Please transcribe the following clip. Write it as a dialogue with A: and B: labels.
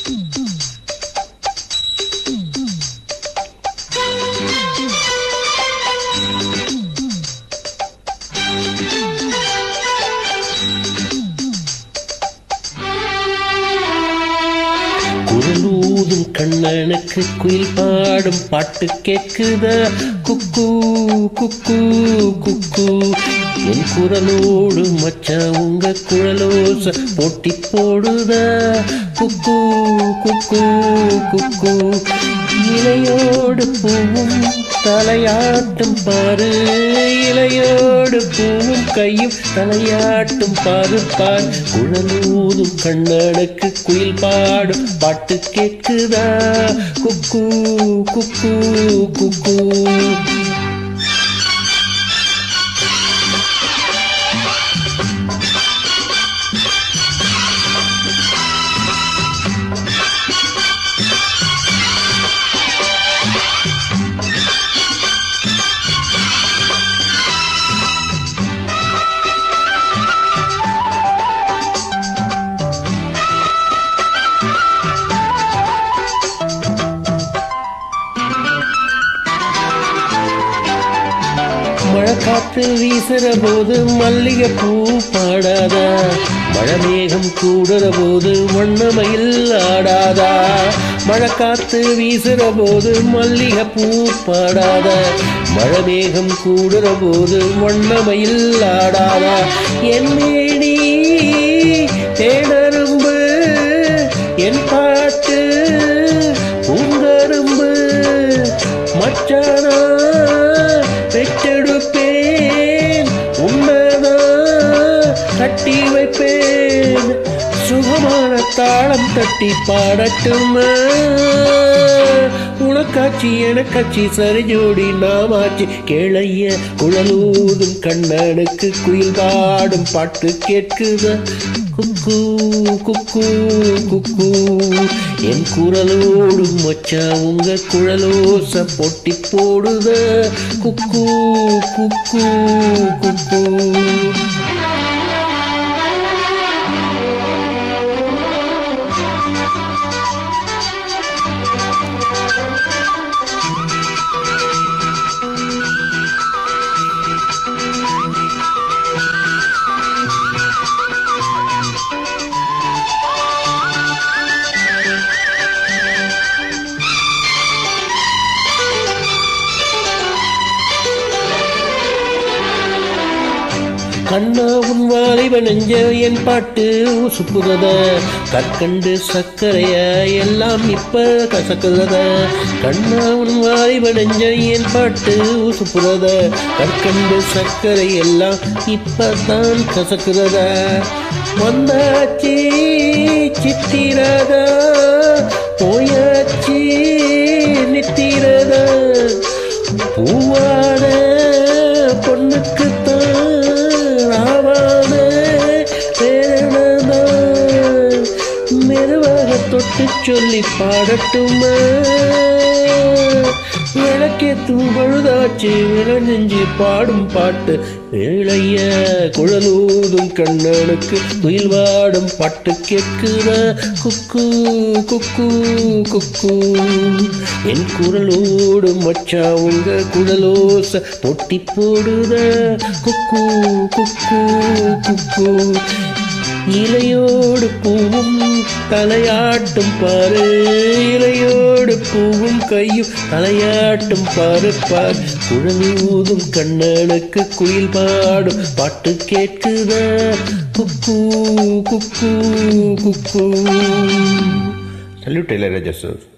A: குரலூதும் கண்ணனுக்கு குயில் பாடும் பாட்டு கேட்குதா குக்கு குக்கு குக்கு என் குரலோடு மச்சான் உங்க குழலோச போட்டி போடுதா குக்கு குக்கு குக்கு இலையோடு பூவும் தலையாட்டும் பாரு இலையோடு பூவும் கையும் தலையாட்டும் பாரு பார் குழலூதும் கண்ணனுக்கு குயில் பாடும் பாட்டு கேட்குதா குக்கு குக்கு குக்கு மழை காத்து வீசுற போது மல்லிகை பூ பாடாதா மழை மேகம் கூடுற போது வண்ணமயில் ஆடாதா மழை காத்து வீசுற போது மல்லிகை பூ பாடாதா மழை மேகம் கூடுற போது வண்ணமயில் ஆடாதா என் மேடி தேனரும்பு என் பாட்டு பூங்கரும்பு மச்சானா பெற்றெடுப்பேன் உன்னதான் கட்டி வைப்பேன் சுகமான தாளம் தட்டி பாடட்டுமா உனக்காட்சி எனக்காட்சி சரி ஜோடி நாமாச்சு கேளைய குழலூதும் கண்ணனுக்கு குயில் பாடும் பாட்டு கேட்குதா குக்கு குக்கு குக்கு என் குரலோடு மச்சா உங்க குழலோச பொட்டி போடுத குக்கு குக்கு குக்கு கண்ணா உன் வாலிப நெஞ்ச என் பாட்டு உசுப்புறத கற்கண்டு சர்க்கரைய எல்லாம் இப்ப கசக்குறத கண்ணா உன் வாலிப நெஞ்ச என் பாட்டு உசுப்புறத கற்கண்டு சர்க்கரை எல்லாம் இப்பதான் கசக்குறத வந்தாச்சி சித்திரதா போயாச்சி நித்திரதா பூவான பொண்ணுக்குத்தான் ஆவான பேரணதான் மெருவாக தொட்டு சொல்லி பாடட்டுமா விளக்கேத்தும் பழுதாச்சு விளைஞ்சு பாடும் பாட்டு இளைய குழலூதும் கண்ணனுக்கு குயில் வாடும் பாட்டு கேட்குற குக்கு குக்கு குக்கு என் குரலோடு மச்சா உங்க குழலோச பொட்டி போடுத குக்கு குக்கு குக்கு இலையோடு பூவும் தலையாட்டும் பாரு இலையோடு பூவும் கையும் தலையாட்டும் பாரு பார் குழலூதும் கண்ணனுக்கு குயில் பாடும் பாட்டு கேட்குதா குக்கு குக்கு குக்கு சல்யூட் இளையராஜா சார்